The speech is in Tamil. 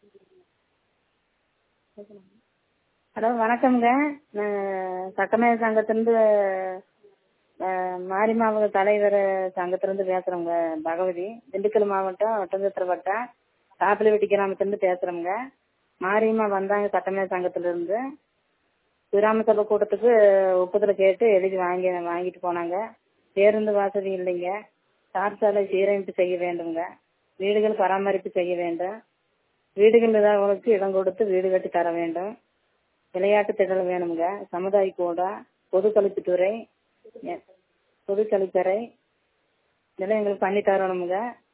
ஹலோ வணக்கம்ங்க நான் சட்டமேத சங்கத்திலிருந்து மாரி மாவட்ட தலைவர் சங்கத்திலிருந்து பேசுகிறோங்க பகவதி திண்டுக்கல் மாவட்டம் ஒட்டஞ்சத்திரம் வட்டம் காப்பிலிவெட்டி கிராமத்துலேருந்து பேசுகிறோங்க மாரியம்மா வந்தாங்க சட்டமேத சங்கத்திலிருந்து கிராம சபை கூட்டத்துக்கு ஒப்புதல் கேட்டு எழுதி வாங்கி வாங்கிட்டு போனாங்க பேருந்து வசதி இல்லைங்க தார் சாலை சீரமைப்பு செய்ய வேண்டுங்க வீடுகள் பராமரிப்பு செய்ய வேண்டும் வீடுகள் இல்லாதவங்களுக்கு இடம் கொடுத்து வீடு கட்டி தர வேண்டும் விளையாட்டு திடல் வேணுங்க சமுதாய கூடம் பொது கழிப்புத்துறை பொது கழிப்பறை இதெல்லாம் எங்களுக்கு பண்ணி தரணுங்க